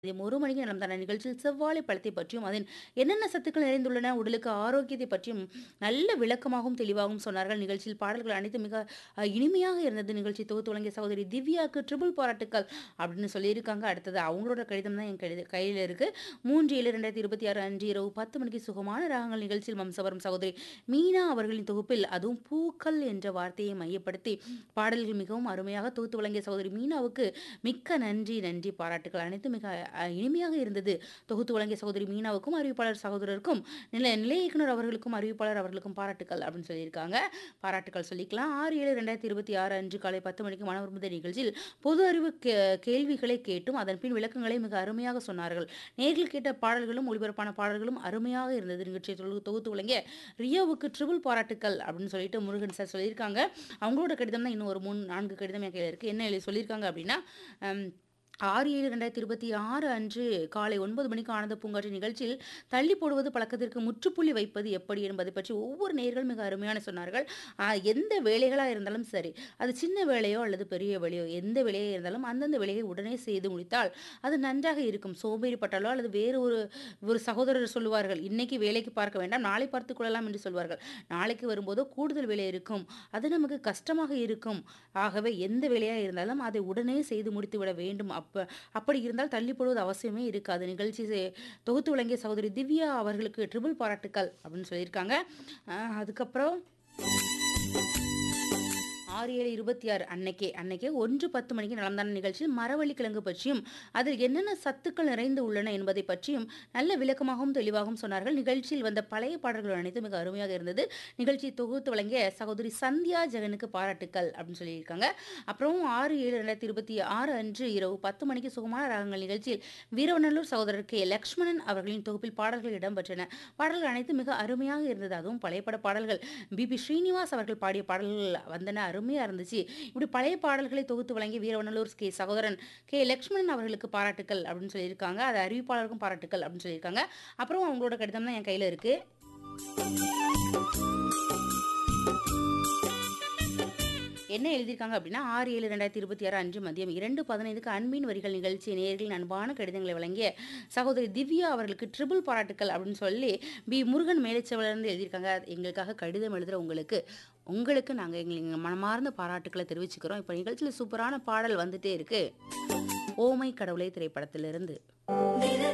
மதியம் 1 மணிக்கு நடந்த நிகழ்ச்சியில் செவ்வாழை பழத்தை பற்றியும், அதில் என்னென்ன சத்துக்கள் நிறைந்துள்ளன, உடலுக்கு ஆரோக்கியத்தை பற்றியும் நல்ல விளக்கமாகவும், தெளிவாகவும் சொன்னார்கள். நிகழ்ச்சியில் பாடல்கள் அனைத்தும் மிக அ இனிமையாக இருந்தது. நிகழ்ச்சி தொகுத்து வழங்கிய சகோதரி திவ்யாக்கு ட்ரிபிள் பாராட்டுக்கள் அப்படின்னு சொல்லியிருக்காங்க. அடுத்தது அவங்களோட கடிதம் தான் என் கடித கையில இருக்கு. 3/7/2026 அன்று இரவு 10 மணிக்கு சுகமான ராகங்கள் நிகழ்ச்சியில் வம்சவரம் சகோதரி மீனா அவர்களின் தொகுப்பில் அதுவும் பூக்கள் என்ற வார்த்தையை மையப்படுத்தி பாடல்கள் மிகவும் அருமையாக தொகுத்து வழங்கிய சகோதரி மீனாவுக்கு மிக்க நன்றி, நன்றி பாராட்டுக்கள் அனைத்தும் மிக அ இனிமையாக இருந்தது. தொகுத்து வழங்கிய சகோதரி மீனாவுக்கும், அறிவிப்பாளர் சகோதரருக்கும், நில நிலைய இயக்குனர் அவர்களுக்கும், அறிவிப்பாளர் அவர்களுக்கும் பாராட்டுக்கள் அப்படின்னு சொல்லியிருக்காங்க. பாராட்டுக்கள் சொல்லிக்கலாம். 6/7/2026 அன்று காலை 10 மணிக்கு மனம் விரும்புதே நிகழ்ச்சியில் பொது அறிவு கே கேள்விகளை கேட்டும், அதன் பின் விளக்கங்களை மிக அருமையாக சொன்னார்கள். நேயர்கள் கேட்ட பாடல்களும், ஒளிபரப்பான பாடல்களும் அருமையாக இருந்தது. நிகழ்ச்சியை தொகு தொகுத்து வழங்கிய ரியோவுக்கு ட்ரிபிள் பாராட்டுக்கள் அப்படின்னு சொல்லிட்டு முருகன் சார் சொல்லியிருக்காங்க. அவங்களோட கடிதம் தான் இன்னும் ஒரு 3, 4 கடிதம் என் கையில இருக்கு. என்ன எழுதி சொல்லியிருக்காங்க அப்படின்னா, அம் 6/7/2026 அன்று காலை 9 மணிக்கு ஆனந்த பூங்காற்று நிகழ்ச்சியில் தள்ளி போடுவது பழக்கத்திற்கு முற்றுப்புள்ளி வைப்பது எப்படி என்பதை பற்றி ஒவ்வொரு நேயர்களும் மிக அருமையான சொன்னார்கள். அ எந்த வேலைகளா இருந்தாலும் சரி, அது சின்ன வேலையோ அல்லது பெரிய வேலையோ, எந்த வேலையா இருந்தாலும் அந்தந்த வேலையை உடனே செய்து முடித்தால் அது நன்றாக இருக்கும். சோம்பேறிப்பட்டாலோ அல்லது வேறு ஒரு ஒரு சகோதரர் சொல்லுவார்கள், "இன்னைக்கு வேலைக்கு பார்க்க வேண்டாம், நாளை பார்த்துக் கொள்ளலாம்" என்று சொல்வார்கள். நாளைக்கு வரும்போதோ கூடுதல் வேலை இருக்கும். அது நமக்கு கஷ்டமாக இருக்கும். ஆகவே எந்த வேலையா இருந்தாலும் அதை உடனே செய்து முடித்துவிட வேண்டும். அப்ப அப்படி இருந்தால் தள்ளி போடுவது அவசியமே இருக்காது. நிகழ்ச்சி செ தொகுத்து வழங்கிய சகோதரி திவ்யா அவர்களுக்கு ட்ரிபிள் பாராட்டுக்கள் அப்படின்னு சொல்லியிருக்காங்க. அ அதுக்கப்புறம் 6/7/26 அன்னைக்கே அன்னைக்கே 1:10 மணிக்கு நடந்தான நிகழ்ச்சியில் மரவள்ளி கிழங்கு பற்றியும், அதில் என்னென்ன சத்துக்கள் நிறைந்து உள்ளன என்பதை பற்றியும் நல்ல விளக்கமாகவும், தெளிவாகவும் சொன்னார்கள். நிகழ்ச்சியில் வந்த பழைய பாடல்கள் அனைத்தும் மிக அருமையாக இருந்தது. நிகழ்ச்சியை தொகுத்து வழங்கிய சகோதரி சந்தியா ஜெகனுக்கு பாராட்டுக்கள் அப்படின்னு சொல்லியிருக்காங்க. அப்புறம் 6/7/2026 அன்று இரவு 10 மணிக்கு சுகமான ராகங்கள் நிகழ்ச்சியில் வீரவநல்லூர் சகோதரர் கே. லக்ஷ்மணன் அவர்களின் தொகுப்பில் பாடல்கள் இடம்பெற்றன. பாடல்கள் அனைத்தும் மிக அருமையாக இருந்தது. அதுவும் பழைய பட பாடல்கள் பி. பி. ஸ்ரீனிவாஸ் அவர்கள் பாடிய பாடல்கள் வந்தன. அருமையா இருந்துச்சு. இப்படி பழைய பாடல்களை தொகுத்து வழங்கிய வீரவநல்லூர் கே. சகோதரன் கே. லக்ஷ்மணன் அவர்களுக்கு பாராட்டுக்கள் அப்படின்னு சொல்லியிருக்காங்க. அது அறிவிப்பாளருக்கும் பாராட்டுக்கள் அப்படின்னு சொல்லியிருக்காங்க. அப்புறம் அவங்களோட கடிதம் தான் என் கையில இருக்கு. என்ன எழுதியிருக்காங்க அப்படின்னா, 6/7/2026 அன்று மதியம் 2:15க்கு அன்பின் வரிகள் நிகழ்ச்சி நேயர்களின் அன்பான கடிதங்களை வழங்கிய சகோதரி திவ்யா அவர்களுக்கு ட்ரிபிள் பாராட்டுக்கள் அப்படின்னு சொல்லி பி. முருகன் மேலச்செவலருந்து எழுதியிருக்காங்க. எங்களுக்காக கடிதம் எழுதுற உங்களுக்கு உங்களுக்கு நாங்க எங்க மனமார்ந்த பாராட்டுக்கள தெரிவிச்சுக்கிறோம். இப்ப நிகழ்ச்சியில சூப்பரான பாடல் வந்துட்டே இருக்கு. ஓமை கடவுளே திரைப்படத்திலிருந்து.